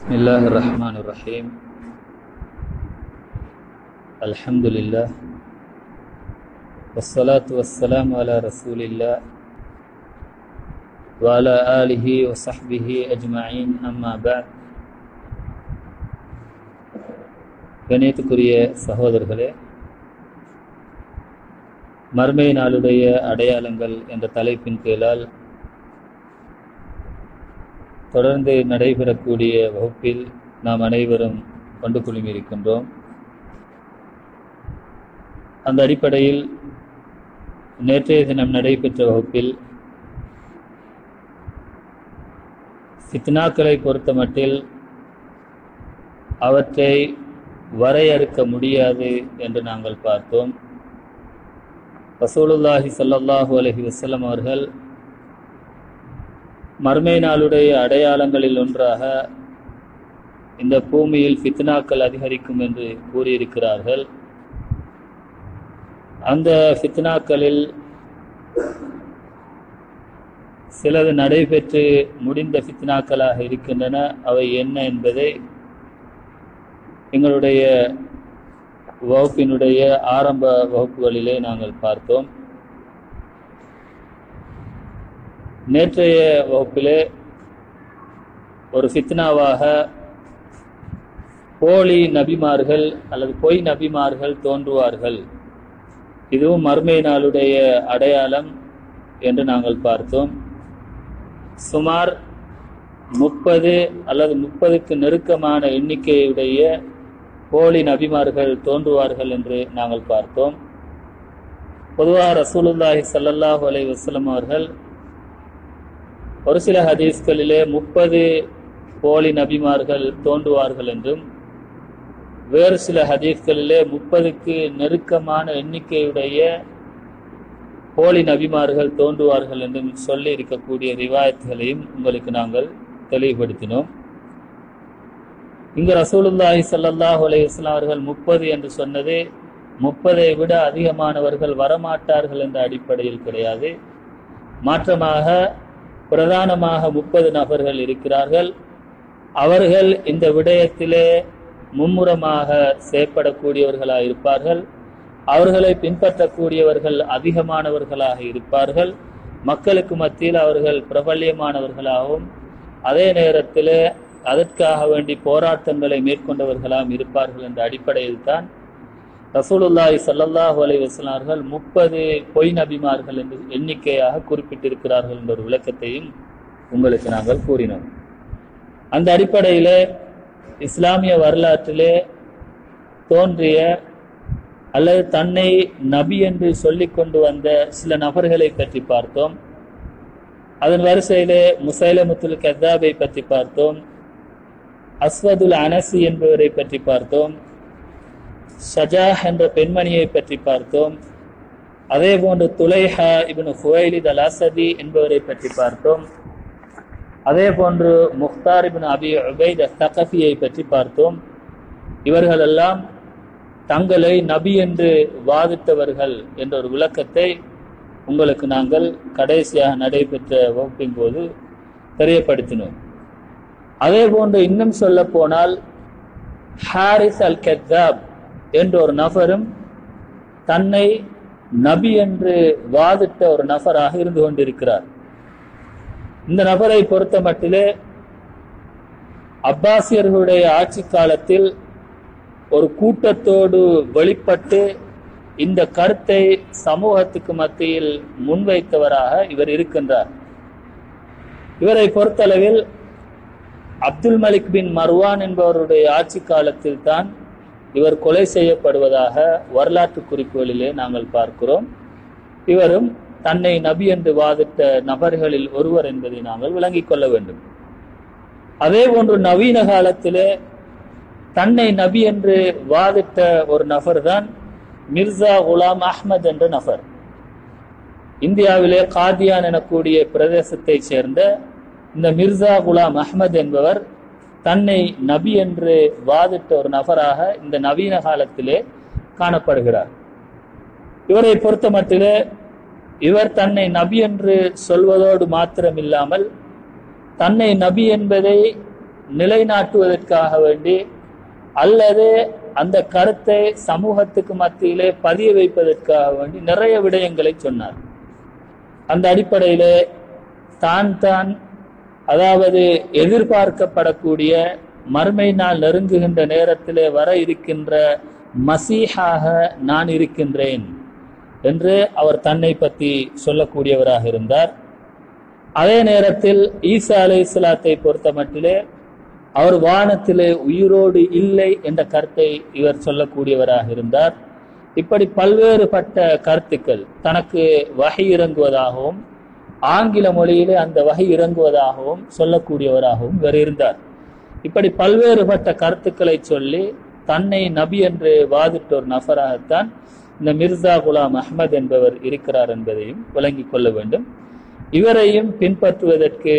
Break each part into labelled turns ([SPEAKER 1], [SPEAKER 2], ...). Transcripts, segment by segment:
[SPEAKER 1] بسم الله الرحمن الرحيم الحمد لله والصلاة والسلام على رسول الله وعلى آله وصحبه أجمعين أما بعد கணியத்துக்குரிய சகோதரர்களே மர்மை நாளுடைய அடையாளங்கள் என்ற தலைப்பின் கீழால் தொடர்ந்து நடைபெறக்கூடிய வகுப்பில் நாம் அனைவரும் கொண்டு குழுமியிருக்கின்றோம் அந்த அடிப்படையில் நேற்றைய தினம் நடைபெற்ற வகுப்பில் ஃபித்னாக்களை பொறுத்தமட்டில் அவற்றை வரையறுக்க முடியாது என்று நாங்கள் பார்த்தோம் ரசூலுல்லாஹி ஸல்லல்லாஹு அலைஹி வஸல்லம் அவர்கள் மர்மை நாளுடைய அடையாளங்களில் ஒன்றாக இந்த பூமியில் ஃபித்னாக்கள் அதிகரிக்கும் என்று கூறியிருக்கிறார்கள் அந்த ஃபித்னாக்களில் சிலது நடைபெற்று முடிந்த ஃபித்னாக்களாக இருக்கின்றன அவை என்ன என்பதை எங்களுடைய வகுப்பினுடைய ஆரம்ப வகுப்புகளிலே நாங்கள் பார்த்தோம் நேற்றைய வகுப்பிலே ஒரு ஃபித்னாவாக போலி நபிமார்கள் அல்லது பொய் நபிமார்கள் தோன்றுவார்கள் இதுவும் மர்மை நாளுடைய அடையாளம் என்று நாங்கள் பார்த்தோம் சுமார் முப்பது அல்லது முப்பதுக்கு நெருக்கமான எண்ணிக்கையுடைய போலி நபிமார்கள் தோன்றுவார்கள் என்று நாங்கள் பார்த்தோம் பொதுவாக ரசூலுல்லாஹி சல்லல்லாஹு அலை வசலம் அவர்கள் ஒரு சில ஹதீஸ்களிலே முப்பது போலி நபிமார்கள் தோன்றுவார்கள் என்றும் வேறு சில ஹதீஸ்களிலே முப்பதுக்கு நெருக்கமான எண்ணிக்கையுடைய போலி நபிமார்கள் தோன்றுவார்கள் என்றும் சொல்லி இருக்கக்கூடிய ரிவாயத்துகளையும் உங்களுக்கு நாங்கள் தெளிவுபடுத்தினோம் இங்கு ரசூலுல்லாஹி சல்லாஹூ அலையுஸ்லாம் அவர்கள் முப்பது என்று சொன்னது முப்பதை விட அதிகமானவர்கள் வரமாட்டார்கள் என்ற அடிப்படையில் கிடையாது மாற்றமாக பிரதானமாக முப்பது நபர்கள் இருக்கிறார்கள் அவர்கள் இந்த விடயத்திலே மும்முரமாக செயற்படக்கூடியவர்களாக இருப்பார்கள் அவர்களை பின்பற்றக்கூடியவர்கள் அதிகமானவர்களாக இருப்பார்கள் மக்களுக்கு மத்தியில் அவர்கள் பிரபல்யமானவர்களாகவும் அதே நேரத்தில் அதற்காக வேண்டி போராட்டங்களை மேற்கொண்டவர்களாம் இருப்பார்கள் என்ற அடிப்படையில் தான் ரசூலுல்லாஹி சல்லாஹூ அலை வசலார்கள் முப்பது பொய் நபிமார்கள் என்று எண்ணிக்கையாக குறிப்பிட்டிருக்கிறார்கள் என்ற ஒரு விளக்கத்தையும் உங்களுக்கு நாங்கள் கூறினோம் அந்த அடிப்படையில் இஸ்லாமிய வரலாற்றிலே தோன்றிய அல்லது தன்னை நபி என்று சொல்லிக் கொண்டு வந்த சில நபர்களை பற்றி பார்த்தோம் அதன் வரிசையிலே முசைலமுத்துல் கத்தாபை பற்றி பார்த்தோம் அஸ்வதுல் அனசி என்பவரை பற்றி பார்த்தோம் ஷஜாஹ் என்ற பெண்மணியை பற்றி பார்த்தோம் அதே போன்று துலைஹா இபின் ஹுவைலித் அல் அசதி என்பவரை பற்றி பார்த்தோம் அதே போன்று முக்தார் இபின் அபி உபைத் தகஃபியை பற்றி பார்த்தோம் இவர்களெல்லாம் தங்களை நபி என்று வாதித்தவர்கள் என்ற ஒரு விளக்கத்தை உங்களுக்கு நாங்கள் கடைசியாக நடைபெற்ற வகுப்பின் போது தெரியப்படுத்தினோம் அதே போன்று இன்னும் சொல்ல போனால் ஹாரிஸ் அல் கத்தாப் என்ற ஒரு நபரும் தன்னை நபி என்று வாதிட்ட ஒரு நபராக இருந்து கொண்டிருக்கிறார் இந்த நபரை பொறுத்த மட்டிலே அப்பாசியர்களுடைய ஆட்சி காலத்தில் ஒரு கூட்டத்தோடு வெளிப்பட்டு இந்த கருத்தை சமூகத்துக்கு மத்தியில் முன்வைத்தவராக இவர் இருக்கின்றார் இவரை பொறுத்தளவில் அப்துல் மலிக் பின் மர்வான் என்பவருடைய ஆட்சி காலத்தில் தான் இவர் கொலை செய்யப்படுவதாக வரலாற்று குறிப்புகளிலே நாங்கள் பார்க்கிறோம் இவரும் தன்னை நபி என்று வாதிட்ட நபர்களில் ஒருவர் என்பதை நாங்கள் விளங்கிக் கொள்ள வேண்டும் அதே போன்று நவீன காலத்திலே தன்னை நபி என்று வாதிட்ட ஒரு நபர் தான் மிர்சா குலாம் அஹ்மத் என்ற நபர் இந்தியாவிலே காதியான் எனக்கூடிய பிரதேசத்தை சேர்ந்த இந்த மிர்சா குலாம் அஹ்மத் என்பவர் தன்னை நபி என்று வாதிட்ட ஒரு நபராக இந்த நவீன காலத்திலே காணப்படுகிறார் இவரை பொறுத்த மட்டிலே இவர் தன்னை நபி என்று சொல்வதோடு மாத்திரமில்லாமல் தன்னை நபி என்பதை நிலைநாட்டுவதற்காக வேண்டி அல்லது அந்த கருத்தை சமூகத்துக்கு மத்தியிலே பதிய வைப்பதற்காக வேண்டி நிறைய விடயங்களை சொன்னார் அந்த அடிப்படையிலே தான் தான் அதாவது எதிர்பார்க்கப்படக்கூடிய மறுமை நாள் நெருங்குகின்ற நேரத்திலே வர இருக்கின்ற மசீஹாக நான் இருக்கின்றேன் என்று அவர் தன்னை பற்றி சொல்லக்கூடியவராக இருந்தார் அதே நேரத்தில் ஈசா அலை இஸ்லாத்தை பொறுத்த மட்டிலே அவர் வானத்திலே உயிரோடு இல்லை என்ற கருத்தை இவர் சொல்லக்கூடியவராக இருந்தார் இப்படி பல்வேறுபட்ட கருத்துக்கள் தனக்கு வகை இறங்குவதாகவும் ஆங்கில மொழியிலே அந்த வகை இறங்குவதாகவும் சொல்லக்கூடியவராகவும் இவர் இருந்தார் இப்படி பல்வேறுபட்ட கருத்துக்களை சொல்லி தன்னை நபி என்று வாதிட்ட ஒரு நபராகத்தான் இந்த மிர்சா குலாம் அஹ்மத் என்பவர் இருக்கிறார் என்பதையும் விளங்கிக் கொள்ள வேண்டும் இவரையும் பின்பற்றுவதற்கு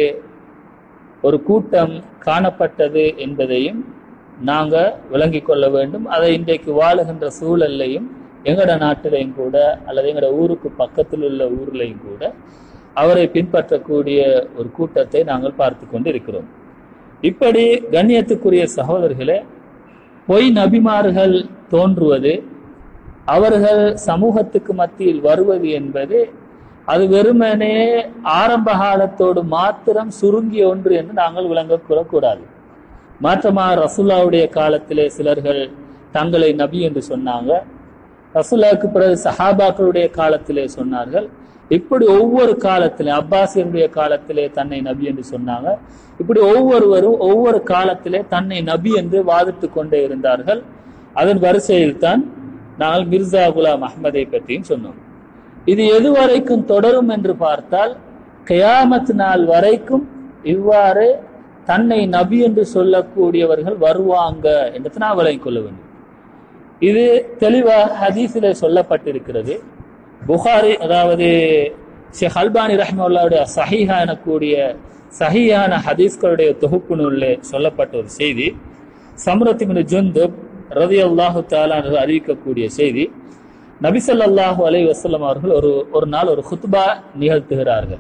[SPEAKER 1] ஒரு கூட்டம் காணப்பட்டது என்பதையும் நாங்க விளங்கிக் கொள்ள வேண்டும் அதை இன்றைக்கு வாழுகின்ற சூழல்லையும் எங்கட நாட்டிலையும் கூட அல்லது எங்கட ஊருக்கு பக்கத்தில் உள்ள ஊர்லையும் கூட அவரை பின்பற்றக்கூடிய ஒரு கூட்டத்தை நாங்கள் பார்த்து கொண்டு இருக்கிறோம் இப்படி கண்ணியத்துக்குரிய சகோதரர்களே பொய் நபிமார்கள் தோன்றுவது அவர்கள் சமூகத்துக்கு மத்தியில் வருவது என்பது அது வெறுமனே ஆரம்ப காலத்தோடு மாத்திரம் சுருங்கிய ஒன்று என்று நாங்கள் விளங்க கூறக்கூடாது மாற்றமாக ரசுல்லாவுடைய காலத்திலே சிலர்கள் தங்களை நபி என்று சொன்னாங்க ரசுல்லாவுக்கு பிறகு சஹாபாக்களுடைய காலத்திலே சொன்னார்கள் இப்படி ஒவ்வொரு காலத்திலே அப்பாசியருடைய காலத்திலே தன்னை நபி என்று சொன்னாங்க இப்படி ஒவ்வொருவரும் ஒவ்வொரு காலத்திலே தன்னை நபி என்று வாதிட்டு கொண்டே இருந்தார்கள் அதன் வரிசையில் தான் நாங்கள் மிர்சா குலாம் அஹ்மதை பற்றியும் சொன்னோம் இது எது வரைக்கும் தொடரும் என்று பார்த்தால் கயாமத் நாள் வரைக்கும் இவ்வாறு தன்னை நபி என்று சொல்லக்கூடியவர்கள் வருவாங்க என்று நான் விளங்கிக் கொள்ள வேண்டும் இது தெளிவாக ஹதீஸிலே சொல்லப்பட்டிருக்கிறது புகாரி அதாவது ஷேக் அல்பானி ரஹ்மல்லாவுடைய சஹீஹா எனக்கூடிய சஹீஹான ஹதீஸ்களுடைய தொகுப்பு நூலில் சொல்லப்பட்ட ஒரு செய்தி சம்ரத்திமின் ஜுந்துப் ரதி அல்லாஹு தாலா அறிவிக்கக்கூடிய செய்தி நபிசல்லாஹு அலை வசல்லம் அவர்கள் ஒரு ஒரு நாள் ஒரு ஹுத்பா நிகழ்த்துகிறார்கள்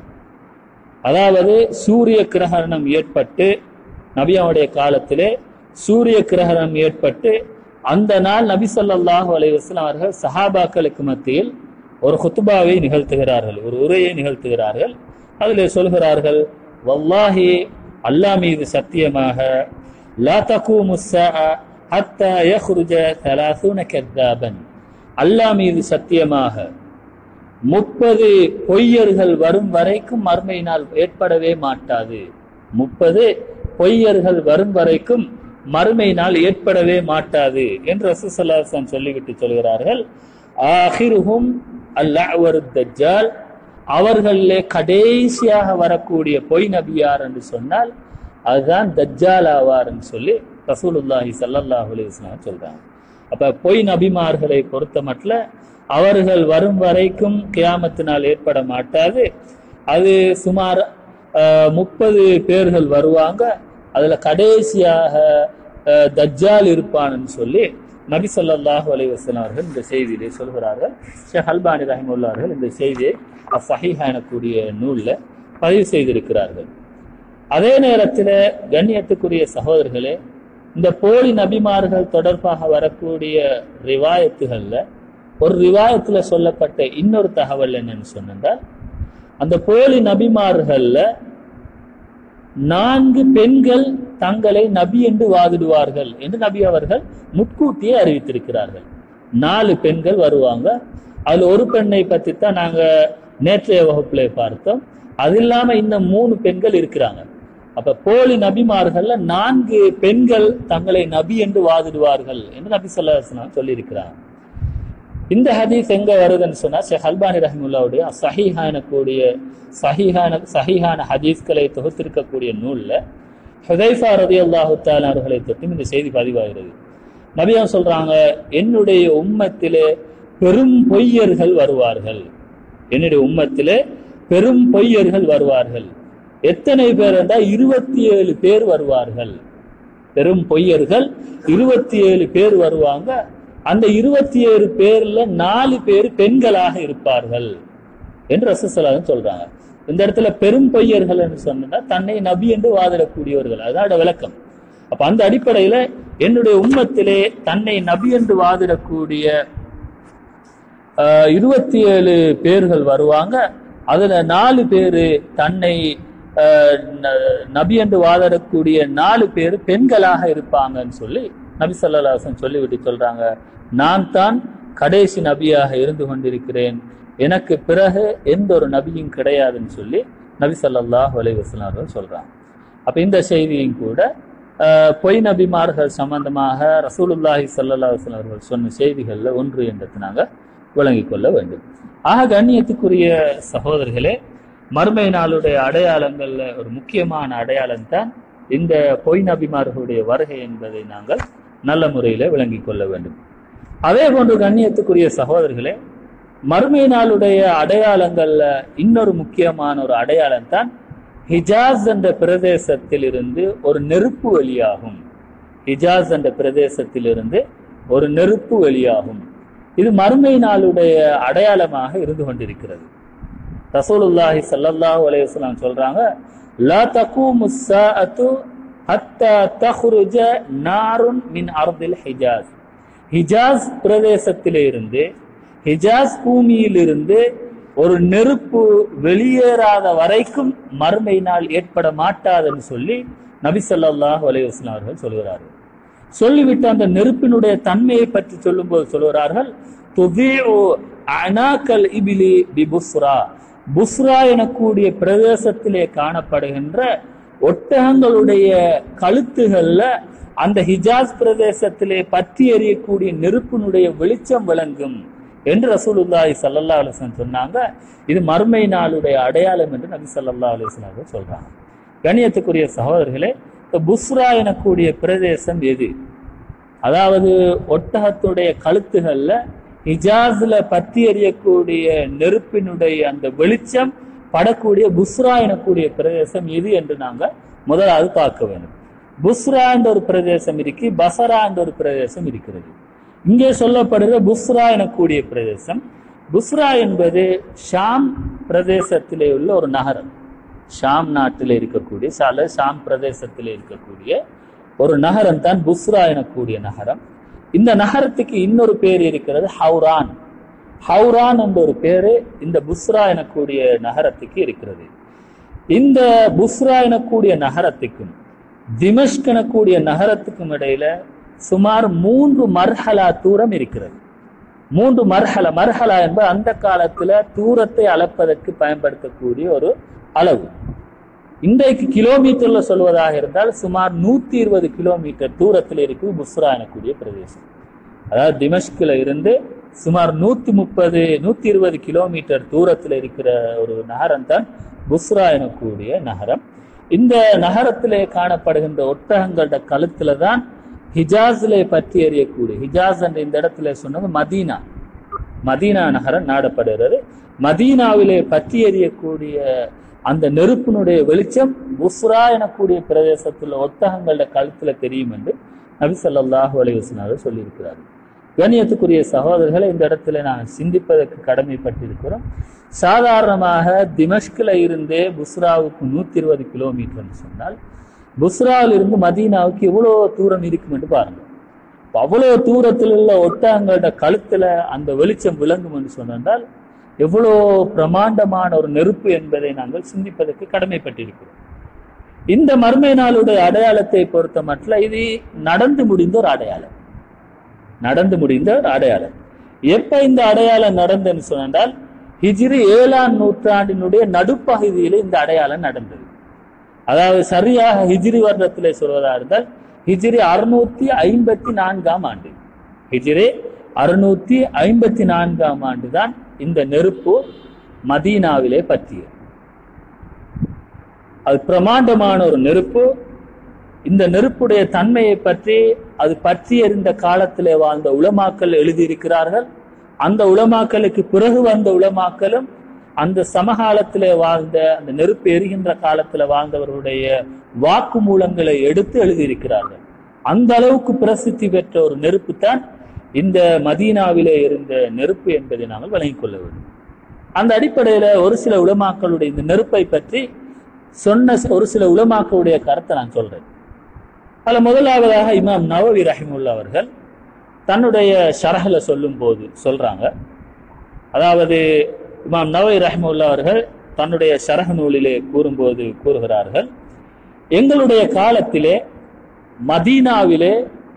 [SPEAKER 1] அதாவது சூரிய கிரகணம் ஏற்பட்டு நபியாவுடைய காலத்திலே சூரிய கிரகணம் ஏற்பட்டு அந்த நாள் நபி சொல்லாஹு அலை வஸ்லாம் அவர்கள் சஹாபாக்களுக்கு மத்தியில் ஒரு ஹுத்துபாவை நிகழ்த்துகிறார்கள் ஒரு உரையை நிகழ்த்துகிறார்கள் அதில் சொல்கிறார்கள் வல்லாஹி அல்லாஹ் மீது சத்தியமாக லா தகு முஸ்ஸா ஹத்தா யஹ்ருஜ தலாசூன கத்தாபன் அல்லாஹ் மீது சத்தியமாக முப்பது பொய்யர்கள் வரும் வரைக்கும் மர்மை நாள் ஏற்படவே மாட்டாது முப்பது பொய்யர்கள் வரும் வரைக்கும் மறுமை நாள் ஏற்படவே மாட்டாது என்று ரசூசல்லாசன் சொல்லிவிட்டு சொல்கிறார்கள் ஆஹிருஹும் அல்லாஹ் தஜ்ஜால் அவர்களிலே கடைசியாக வரக்கூடிய பொய் நபியார் என்று சொன்னால் அதுதான் தஜ்ஜால் ஆவார்னு சொல்லி ரசூலுல்லாஹி சல்லல்லாஹு அலைஹி வஸல்லம் சொல்றாங்க அப்ப பொய் நபிமார்களை பொறுத்த மட்டும் அவர்கள் வரும் வரைக்கும் கியாமத்தினால் ஏற்பட மாட்டாது அது சுமார் முப்பது பேர்கள் வருவாங்க அதுல கடைசியாக தஜ்ஜால் இருப்பான்னு சொல்லி நபி சொல்லாஹு அலி வசலம் அவர்கள் இந்த செய்தியிலே சொல்கிறார்கள் ஷேக் அல்பானி ரஹிமுல்லார்கள் இந்த செய்தியை அசஹீஹா எனக்கூடிய நூல்ல பதிவு செய்திருக்கிறார்கள் அதே நேரத்தில் கண்ணியத்துக்குரிய சகோதரர்களே இந்த போலி நபிமார்கள் தொடர்பாக வரக்கூடிய ரிவாயத்துகள்ல ஒரு ரிவாயத்துல சொல்லப்பட்ட இன்னொரு தகவல் என்னன்னு சொன்னால் அந்த போலி நபிமார்கள்ல நான்கு பெண்கள் தங்களை நபி என்று வாதிடுவார்கள் என்று நபி அவர்கள் முட்கூட்டியே அறிவித்திருக்கிறார்கள் நாலு பெண்கள் வருவாங்க அதுல ஒரு பெண்ணை பத்தி தான் நாங்க நேற்றைய வகுப்புல பார்த்தோம் அது இல்லாம இன்னும் மூணு பெண்கள் இருக்கிறாங்க அப்ப போலி நபிமார்கள்ல நான்கு பெண்கள் தங்களை நபி என்று வாதிடுவார்கள் என்று நபி சொல்லி சொல்லியிருக்கிறாங்க இந்த ஹதீஸ் எங்க வருதுன்னு சொன்னா ஷேக் அல்பானி ரஹிமுல்லாவுடைய சஹீஹான கூடிய சஹீஹான சஹீஹான ஹதீஸ்களை தொகுத்திருக்கக்கூடிய நூல்ல ஹுதைஃபா ரதி அல்லாஹு அவர்களை தொட்டும் இந்த செய்தி பதிவாகிறது நபியா சொல்றாங்க என்னுடைய உம்மத்திலே பெரும் பொய்யர்கள் வருவார்கள் என்னுடைய உம்மத்திலே பெரும் பொய்யர்கள் வருவார்கள் எத்தனை பேர் என்றால் இருபத்தி ஏழு பேர் வருவார்கள் பெரும் பொய்யர்கள் இருபத்தி ஏழு பேர் வருவாங்க அந்த இருபத்தி ஏழு பேர்ல நாலு பேர் பெண்களாக இருப்பார்கள் என்று ரசசலாதன் சொல்றாங்க இந்த இடத்துல பெரும் பொய்யர்கள் என்று சொன்னா தன்னை நபி என்று வாதிடக்கூடியவர்கள் அதான் விளக்கம் அப்ப அந்த அடிப்படையில என்னுடைய உம்மத்திலே தன்னை நபி என்று வாதிடக்கூடிய ஆஹ், இருபத்தி ஏழு பேர்கள் வருவாங்க அதுல நாலு பேரு தன்னை ஆஹ், ந- நபி என்று வாதிடக்கூடிய நாலு பேர் பெண்களாக இருப்பாங்கன்னு சொல்லி நபி ஸல்லல்லாஹு சொல்லிவிட்டு சொல்றாங்க நான் தான் கடைசி நபியாக இருந்து கொண்டிருக்கிறேன் எனக்கு பிறகு எந்த ஒரு நபியும் கிடையாதுன்னு சொல்லி நபி ஸல்லல்லாஹு அலைஹி வஸல்லம் அவர்கள் சொல்றாங்க அப்ப இந்த செய்தியும் கூட ஆஹ், பொய் நபிமார்கள் சம்பந்தமாக ரசூலுல்லாஹி ஸல்லல்லாஹு அலைஹி வஸல்லம் அவர்கள் சொன்ன செய்திகள்ல ஒன்று என்றது நாங்க விளங்கிக் கொள்ள வேண்டும் ஆக கண்ணியத்துக்குரிய சகோதரர்களே மறுமை நாளுடைய அடையாளங்கள்ல ஒரு முக்கியமான அடையாளம் தான் இந்த பொய் நபிமார்களுடைய வருகை என்பதை நாங்கள் நல்ல முறையில விளங்கிக் கொள்ள வேண்டும் அதே போன்று கண்ணியத்துக்குரிய சகோதரர்களே மறுமை நாளுடைய அடையாளங்கள்ல இன்னொரு முக்கியமான ஒரு அடையாளம் தான் ஹிஜாஸ் என்ற பிரதேசத்திலிருந்து ஒரு நெருப்பு வெளியாகும் ஹிஜாஸ் என்ற பிரதேசத்திலிருந்து ஒரு நெருப்பு வெளியாகும் இது மறுமை நாளுடைய அடையாளமாக இருந்து கொண்டிருக்கிறது ரசூலுல்லாஹி ஸல்லல்லாஹு அலைஹி வஸல்லம் சொல்றாங்க லா தகூமு ஸாஅத்து ஹத்தா தஹ்ருஜ நாருன் மின் அர்தில் ஹிஜாஸ் ஹிஜாஸ் பிரதேசத்திலே இருந்து ஹிஜாஸ் பூமியிலிருந்து ஒரு நெருப்பு வெளியேறாத வரைக்கும் மறுமை நாள் ஏற்பட மாட்டாதுன்னு சொல்லி நபி ஸல்லல்லாஹு அலைஹி வஸல்லம் அவர்கள் சொல்கிறார்கள் சொல்லிவிட்டு அந்த நெருப்பினுடைய தன்மையை பற்றி சொல்லும்போது சொல்கிறார்கள் துதீஉ அனாக்கல் இபிலி பி புஸ்ரா புஸ்ரா எனக்கூடிய பிரதேசத்திலே காணப்படுகின்ற ஒட்டகங்களுடைய கழுத்துகள்ல அந்த ஹிஜாஸ் பிரதேசத்திலே பற்றி எறியக்கூடிய நெருப்பினுடைய வெளிச்சம் விளங்கும் என்று ரசூலுல்லாஹி ஸல்லல்லாஹு அலைஹி வஸல்லம் சொன்னாங்க இது மறுமை நாளுடைய அடையாளம் என்று நபி ஸல்லல்லாஹு அலைஹி வஸல்லம் அவர்கள் சொல்றாங்க கண்ணியத்துக்குரிய சகோதரர்களே இப்ப புஸ்ரா எனக்கூடிய பிரதேசம் எது அதாவது ஒட்டகத்துடைய கழுத்துகள்ல ஹிஜாஸ்ல பத்தி எறியக்கூடிய நெருப்பினுடைய அந்த வெளிச்சம் படக்கூடிய புஸ்ரா எனக்கூடிய பிரதேசம் எது என்று நாங்க முதலாவது பார்க்க வேண்டும் புஸ்ரா என்ற ஒரு பிரதேசம் இருக்கு பசரா என்ற ஒரு பிரதேசம் இருக்கிறது இங்கே சொல்லப்படுகிற புஸ்ரா எனக்கூடிய பிரதேசம் புஸ்ரா என்பது ஷாம் பிரதேசத்திலே உள்ள ஒரு நகரம் ஷாம் நாட்டில் இருக்கக்கூடிய சால ஷாம் பிரதேசத்தில் இருக்கக்கூடிய ஒரு நகரம் தான் புஸ்ரா எனக்கூடிய நகரம் இந்த நகரத்துக்கு இன்னொரு பேர் இருக்கிறது ஹவுரான் ஹவுரான் என்ற ஒரு பேரு இந்த புஸ்ரா எனக்கூடிய நகரத்துக்கு இருக்கிறது இந்த புஸ்ரா எனக்கூடிய நகரத்துக்கும் திமஷ்க் எனக்கூடிய நகரத்துக்கும் இடையில சுமார் மூன்று மர்ஹலா தூரம் இருக்கிறது மூன்று மர்ஹலா மர்ஹலா என்பது அந்த காலத்துல தூரத்தை அளப்பதற்கு பயன்படுத்தக்கூடிய ஒரு அளவு இன்றைக்கு கிலோமீட்டர்ல சொல்வதாக இருந்தால் சுமார் நூத்தி இருபது கிலோமீட்டர் தூரத்தில் இருக்குது புஸ்ரா எனக்கூடிய பிரதேசம் அதாவது திமஷ்கில் இருந்து சுமார் நூத்தி முப்பது நூத்தி இருபது கிலோமீட்டர் தூரத்தில் இருக்கிற ஒரு நகரம் தான் புஸ்ரா எனக்கூடிய நகரம் இந்த நகரத்திலே காணப்படுகின்ற ஒட்டகங்களோட கழுத்துல தான் ஹிஜாஸ்லே பற்றி எறியக்கூடிய ஹிஜாஸ் என்ற இந்த இடத்துல சொன்னது மதீனா மதீனா நகரம் நாடப்படுகிறது மதீனாவிலே பற்றி எறியக்கூடிய அந்த நெருப்பினுடைய வெளிச்சம் புஸ்ரா எனக்கூடிய பிரதேசத்தில் ஒட்டகங்களோட கழுத்துல தெரியும் என்று நபி ஸல்லல்லாஹு அலைஹி வஸல்லம் சொல்லியிருக்கிறார் கண்ணியத்துக்குரிய சகோதரர்களை இந்த இடத்துல நான் சிந்திப்பதற்கு கடமைப்பட்டிருக்கிறோம் சாதாரணமாக திமஷ்கில் இருந்தே புஸ்ராவுக்கு நூத்தி இருபது கிலோமீட்டர்னு சொன்னால் புஸ்ராவில் இருந்து மதீனாவுக்கு எவ்வளோ தூரம் இருக்கும் என்று பாருங்க அப்ப அவ்வளவு தூரத்தில் உள்ள ஒட்டகங்களோட கழுத்துல அந்த வெளிச்சம் விளங்கும் என்று சொன்னால் எவ்வளோ பிரமாண்டமான ஒரு நெருப்பு என்பதை நாங்கள் சிந்திப்பதற்கு கடமைப்பட்டிருக்கிறோம் இந்த மர்மை நாளுடைய அடையாளத்தை பொறுத்த மட்டும் இது நடந்து முடிந்த ஒரு அடையாளம் நடந்து முடிந்த ஒரு அடையாளம் எப்ப இந்த அடையாளம் நடந்ததுன்னு சொன்னால் ஹிஜ்ரி ஏழாம் நூற்றாண்டினுடைய நடுப்பகுதியில இந்த அடையாளம் நடந்தது அதாவது சரியாக ஹிஜ்ரி வருடத்திலே சொல்வதா இருந்தால் ஹிஜ்ரி அறுநூத்தி ஐம்பத்தி நான்காம் ஆண்டு ஹிஜ்ரி அறுநூத்தி ஐம்பத்தி நான்காம் ஆண்டு தான் இந்த நெருப்பு மதீனாவிலே பற்றியது அது பிரமாண்டமான ஒரு நெருப்பு இந்த நெருப்புடைய தன்மையை பற்றி அது பற்றி எறிந்த காலத்திலே வாழ்ந்த உலமாக்கள் எழுதியிருக்கிறார்கள் அந்த உலமாக்களுக்கு பிறகு வந்த உலமாக்களும் அந்த சமகாலத்திலே வாழ்ந்த அந்த நெருப்பு எரிகின்ற காலத்துல வாழ்ந்தவர்களுடைய வாக்குமூலங்களை எடுத்து எழுதியிருக்கிறார்கள் அந்த அளவுக்கு பிரசித்தி பெற்ற ஒரு நெருப்பு தான் இந்த மதீனாவிலே இருந்த நெருப்பு என்பதை நாங்கள் விளங்கிக் கொள்ள வேண்டும் அந்த அடிப்படையில ஒரு சில உலமாக்களுடைய இந்த நெருப்பை பற்றி சொன்ன ஒரு சில உலமாக்களுடைய கருத்தை நான் சொல்றேன் அதில் முதலாவதாக இமாம் நவவி ரஹிமுல்லா அவர்கள் தன்னுடைய ஷரஹல சொல்லும் போது சொல்றாங்க அதாவது இமாம் நவவி ரஹிமுல்லா அவர்கள் தன்னுடைய ஷரஹ நூலிலே கூறும்போது கூறுகிறார்கள் எங்களுடைய காலத்திலே மதீனாவிலே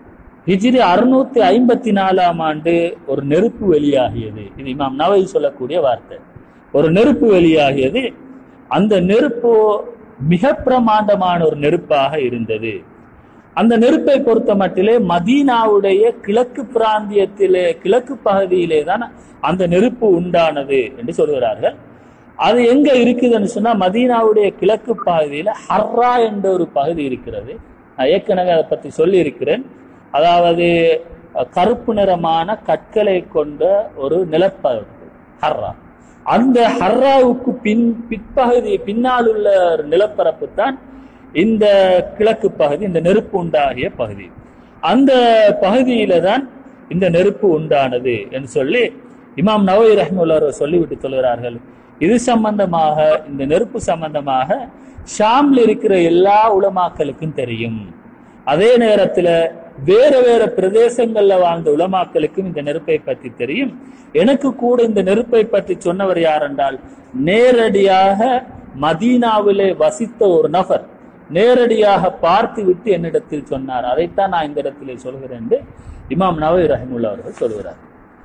[SPEAKER 1] ஹிஜ்ரி அறுநூத்தி ஐம்பத்தி நாலாம் ஆண்டு ஒரு நெருப்பு வெளியாகியது இது இமாம் நவை சொல்லக்கூடிய வார்த்தை ஒரு நெருப்பு வெளியாகியது அந்த நெருப்பு மிக பிரமாண்டமான ஒரு நெருப்பாக இருந்தது அந்த நெருப்பை பொறுத்த மட்டிலே மதீனாவுடைய கிழக்கு பிராந்தியத்திலே கிழக்கு பகுதியிலே தான் அந்த நெருப்பு உண்டானது என்று சொல்கிறார்கள் அது எங்க இருக்குதுன்னு சொன்னா மதீனாவுடைய கிழக்கு பகுதியில ஹர்ரா என்ற ஒரு பகுதி இருக்கிறது நான் ஏற்கனவே அதை பத்தி சொல்லி இருக்கிறேன் அதாவது அஹ், கருப்பு நிறமான கற்களை கொண்ட ஒரு நிலப்பரப்பு ஹர்ரா அந்த ஹர்ராவுக்கு பின் பிற்பகுதி பின்னால் உள்ள ஒரு நிலப்பரப்பு தான் இந்த கிழக்கு பகுதி இந்த நெருப்பு உண்டாகிய பகுதி அந்த பகுதியில தான் இந்த நெருப்பு உண்டானது என்று சொல்லி இமாம் நவை ரஹ்முல்லார் சொல்லிவிட்டு சொல்கிறார்கள் இது சம்பந்தமாக இந்த நெருப்பு சம்பந்தமாக ஷாம்ல இருக்கிற எல்லா உலமாக்களுக்கும் தெரியும் அதே நேரத்துல வேற வேற பிரதேசங்கள்ல வாழ்ந்த உலமாக்களுக்கும் இந்த நெருப்பை பற்றி தெரியும் எனக்கு கூட இந்த நெருப்பை பற்றி சொன்னவர் யார் என்றால் நேரடியாக மதீனாவிலே வசித்த ஒரு நபர் நேரடியாக பார்த்து விட்டு என்னிடத்தில் சொன்னார் அதைத்தான் நான் இந்த இடத்திலே சொல்கிறேன் என்று இமாம் நவை ரஹிமுல்லா அவர்கள் சொல்கிறார்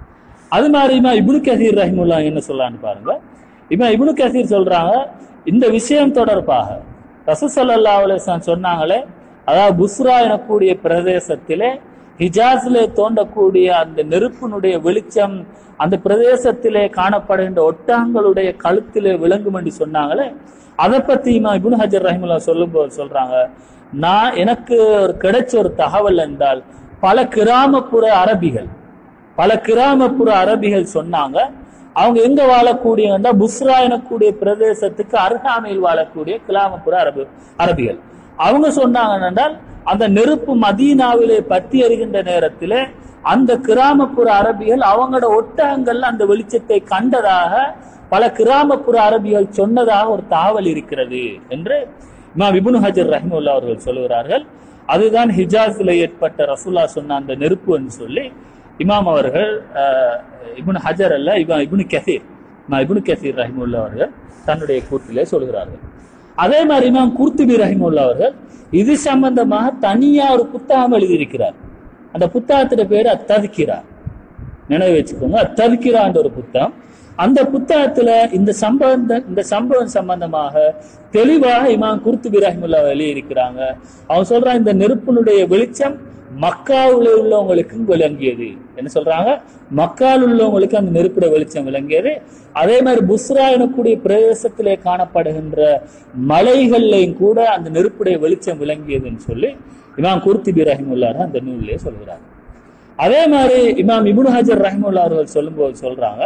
[SPEAKER 1] அது மாதிரி இமாம் இப்னு கசீர் ரஹிமுல்லா என்ன சொல்லான்னு பாருங்க இமாம் இப்னு கசீர் சொல்றாங்க இந்த விஷயம் தொடர்பாக ரசூசல்லா அலிஸ்லாம் சொன்னாங்களே அதாவது புஸ்ரா எனக்கூடிய பிரதேசத்திலே ஹிஜாஸ்ல தோண்டக்கூடிய அந்த நெருப்பினுடைய வெளிச்சம் அந்த பிரதேசத்திலே காணப்படுகின்ற ஒட்டகங்களுடைய கழுத்திலே விளங்கும் என்று சொன்னாங்களே அதை பத்தி இமாம் இப்னு ஹஜர் ரஹிமுல்லா சொல்லும்போது சொல்றாங்க நான் எனக்கு ஒரு கிடைச்ச ஒரு தகவல் என்றால் பல கிராமப்புற அரபிகள் பல கிராமப்புற அரபிகள் சொன்னாங்க அவங்க எங்க வாழக்கூடியவங்க புஸ்ரா எனக்கூடிய பிரதேசத்துக்கு அருகாமையில் வாழக்கூடிய கிராமப்புற அரபு அரபிகள் அவங்க சொன்னாங்க என்றால் அந்த நெருப்பு மதீனாவிலே பற்றி எறிகின்ற நேரத்திலே அந்த கிராமப்புற அரபிகள் அவங்களோட ஒட்டகங்கள்ல அந்த வெளிச்சத்தை கண்டதாக பல கிராமப்புற அரபிகள் சொன்னதாக ஒரு தகவல் இருக்கிறது என்று இமாம் இப்னு ஹஜர் ரஹ்முல்லா அவர்கள் சொல்லுகிறார்கள் அதுதான் ஹிஜாஸ்ல ஏற்பட்ட ரசூல்லா சொன்ன அந்த நெருப்பு என்று சொல்லி இமாம் அவர்கள் அஹ், இப்னு ஹஜர் அல்ல இவா இப்னு கசீர் இமாம் இப்னு கசீர் ரஹிமுல்லா அவர்கள் தன்னுடைய கூற்றிலே சொல்கிறார்கள் அதே மாதிரி இமாம் குர்துபி ரஹிமுல்லா அவர்கள் இது சம்பந்தமாக தனியா ஒரு புத்தகம் எழுதியிருக்கிறார் அந்த புத்தகத்தோட பேரு அத்ததுக்கிறா நினைவு வச்சுக்கோங்க அத்ததுக்கிறான்ற ஒரு புத்தகம் அந்த புத்தகத்துல இந்த சம்பவம் இந்த சம்பவம் சம்பந்தமாக தெளிவாக இமாம் குர்துபி ரஹிமுல்லா எழுதியிருக்கிறாங்க அவங்க சொல்றாங்க இந்த நெருப்பினுடைய வெளிச்சம் மக்காவில் உள்ளவங்களுக்கும் விளங்கியது என்ன சொல்றாங்க மக்கால் உள்ளவங்களுக்கு அந்த நெருப்புட வெளிச்சம் விளங்கியது அதே மாதிரி புஸ்ரா எனக்கூடிய பிரதேசத்திலே காணப்படுகின்ற மலைகள்லையும் கூட அந்த நெருப்புடைய வெளிச்சம் விளங்கியதுன்னு சொல்லி இமாம் குர்திபி ரஹிமுல்லார் அந்த நூலிலே சொல்கிறாங்க அதே மாதிரி இமாம் இப்னு ஹஜர் ரஹிமுல்லா அவர்கள் சொல்லும்போது சொல்றாங்க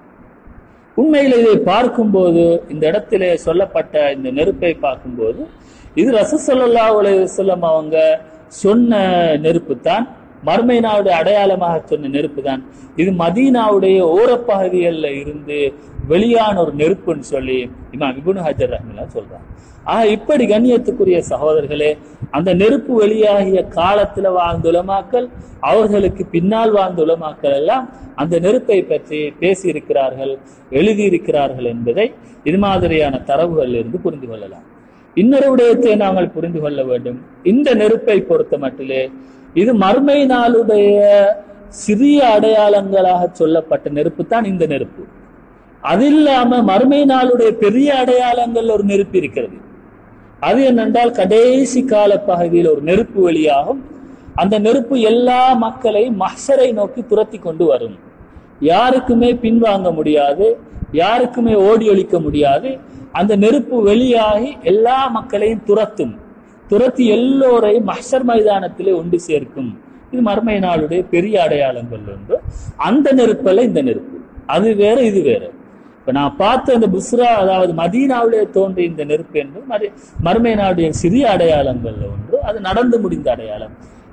[SPEAKER 1] உண்மையில் இதை பார்க்கும்போது இந்த இடத்திலே சொல்லப்பட்ட இந்த நெருப்பை பார்க்கும்போது இது ரசூசல்லா அலையம் அவங்க சொன்ன நெருப்பு தான் மர்மை நாவுடைய அடையாளமாக சொன்ன நெருப்பு தான் இது மதீனாவுடைய ஓரப்பகுதிகளில் இருந்து வெளியான ஒரு நெருப்புன்னு சொல்லி இமாம் இபுனு ஹஜர் ரஹ்மல்லா சொல்றாங்க ஆக இப்படி கண்ணியத்துக்குரிய சகோதரர்களே அந்த நெருப்பு வெளியாகிய காலத்துல வாழ்ந்த உலமாக்கள் அவர்களுக்கு பின்னால் வாழ்ந்த உலமாக்கள் எல்லாம் அந்த நெருப்பை பற்றி பேசியிருக்கிறார்கள் எழுதியிருக்கிறார்கள் என்பதை இது மாதிரியான தரவுகளில் இருந்து புரிந்து கொள்ளலாம் இன்னொரு விடயத்தை நாங்கள் புரிந்து கொள்ள வேண்டும் இந்த நெருப்பை பொறுத்த மட்டிலே இது மர்மை நாளுடைய சிறிய அடையாளங்களாக சொல்லப்பட்ட நெருப்பு தான் இந்த நெருப்பு அது இல்லாம மறுமை நாளுடைய பெரிய அடையாளங்கள் ஒரு நெருப்பு இருக்கிறது அது என்னென்றால் கடைசி கால பகுதியில் ஒரு நெருப்பு வெளியாகும் அந்த நெருப்பு எல்லா மக்களையும் மஹ்சரை நோக்கி துரத்தி கொண்டு வரும் யாருக்குமே பின்வாங்க முடியாது யாருக்குமே ஓடி ஒழிக்க முடியாது அந்த நெருப்பு வெளியாகி எல்லா மக்களையும் துரத்தும் துரத்தி எல்லோரையும் மஹ்சர் மைதானத்திலே ஒன்று சேர்க்கும் இது மர்மை நாளுடைய பெரிய அடையாளங்கள் ஒன்று அந்த நெருப்பல்ல இந்த நெருப்பு அது வேற இது வேற இப்ப நான் பார்த்த அந்த புஸ்ரா அதாவது மதீனாவிலே தோன்றிய இந்த நெருப்பு என்று மறு- மறுமை நாடுடைய சிறிய அடையாளங்கள்ல ஒன்று அது நடந்து முடிந்த அடையாளம்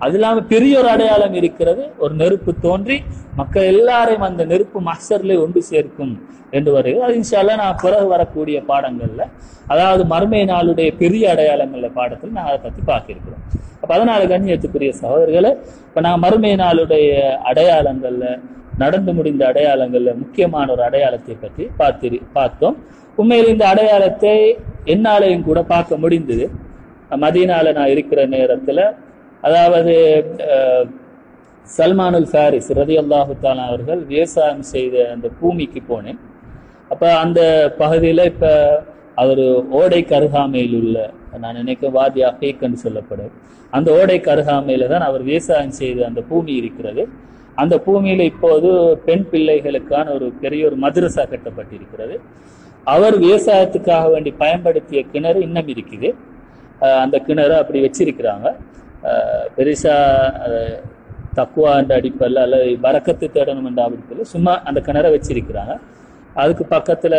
[SPEAKER 1] அது இல்லாம பெரிய ஒரு அடையாளம் இருக்கிறது ஒரு நெருப்பு தோன்றி மக்கள் எல்லாரையும் அந்த நெருப்பு மஹ்ஷர்ல ஒன்று சேர்க்கும் என்று வருகிறது அது இன்ஷால்லா நான் பிறகு வரக்கூடிய பாடங்கள்ல அதாவது மறுமை நாளுடைய பெரிய அடையாளங்கள்ல பாடத்தில் நான் அதை பத்தி பார்க்கிருக்கிறோம் அப்ப அதனால கண்ணியத்துக்குரிய சகோதரர்களை இப்ப நான் மறுமை நாளுடைய அடையாளங்கள்ல நடந்து முடிந்த அடையாளங்கள்ல முக்கியமான ஒரு அடையாளத்தை பற்றி பார்த்து பார்த்தோம் உண்மையில் இந்த அடையாளத்தை என்னாலையும் கூட பார்க்க முடிந்தது மதீனால நான் இருக்கிற நேரத்துல அதாவது அஹ், சல்மானுல் ஃபாரிஸ் ரதி அல்லாஹு அவர்கள் விவசாயம் செய்த அந்த பூமிக்கு போனேன் அப்ப அந்த பகுதியில இப்ப அவர் ஓடைக்கு அருகாமையில் உள்ள நான் நினைக்க வாதி அகேக்கன்னு சொல்லப்படும் அந்த ஓடைக்கு அருகாமையில தான் அவர் விவசாயம் செய்த அந்த பூமி இருக்கிறது அந்த பூமியில இப்போது பெண் பிள்ளைகளுக்கான ஒரு பெரிய ஒரு மദ്രസா கட்டப்பட்டிருக்கிறது அவர் விவசாயத்துக்காக வேண்டி பயன்படுத்திய கிணறு இன்னும் இருக்குது அஹ் அந்த கிணறு அப்படி வச்சிருக்கிறாங்க அஹ் பெருசா அஹ், தக்குவா என்ற அடிப்படையில் அல்லது பறக்கத்து தேடணும் என்ற அடிப்படையில் சும்மா அந்த கிணறை வச்சிருக்கிறாங்க அதுக்கு பக்கத்துல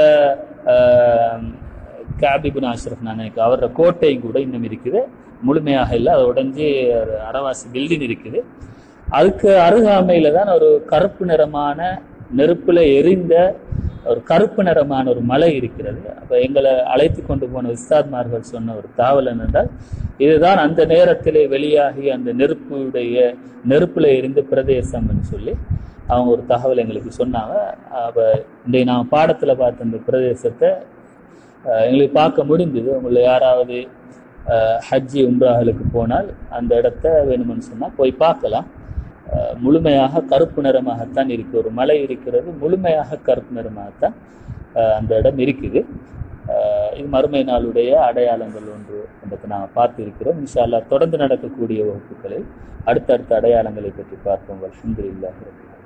[SPEAKER 1] ஆஹ், காபிபுன் ஆஷ்ரஃப் நான் நினைக்கிறேன் அவரோட கோட்டையும் கூட இன்னும் இருக்குது முழுமையாக இல்லை அதை உடைஞ்சு ஒரு அரைவாசி பில்டிங் இருக்குது அதுக்கு அருகாமையில தான் ஒரு கருப்பு நிறமான நெருப்புல எரிந்த ஒரு கருப்பு நிறமான ஒரு மலை இருக்கிறது அப்ப எங்களை அழைத்து கொண்டு போன உஸ்தாத்மார்கள் சொன்ன ஒரு தகவல் என்னென்றால் இதுதான் அந்த நேரத்திலே வெளியாகி அந்த நெருப்புடைய நெருப்புல எரிந்த பிரதேசம்னு சொல்லி அவங்க ஒரு தகவல் எங்களுக்கு சொன்னாங்க அப்ப இன்றைய நான் பாடத்துல பார்த்த அந்த பிரதேசத்தை அஹ், எங்களுக்கு பார்க்க முடிந்தது உங்களை யாராவது அஹ், ஹஜ்ஜி உம்ராஹலுக்கு போனால் அந்த இடத்த வேணும்னு சொன்னா போய் பார்க்கலாம் அஹ், முழுமையாக கருப்பு நிறமாகத்தான் இருக்கு ஒரு மலை இருக்கிறது முழுமையாக கருப்பு நிறமாகத்தான் அஹ், அந்த இடம் இருக்குது அஹ், இது மறுமை நாளுடைய அடையாளங்கள் ஒன்று என்பதை நாம் பார்த்து இருக்கிறோம் இன்ஷா அல்லாஹ் தொடர்ந்து நடக்கக்கூடிய வகுப்புகளில் அடுத்தடுத்த அடையாளங்களை பற்றி பார்ப்போம் அல்ஹம்துலில்லாஹி ரப்பில் ஆலமீன்.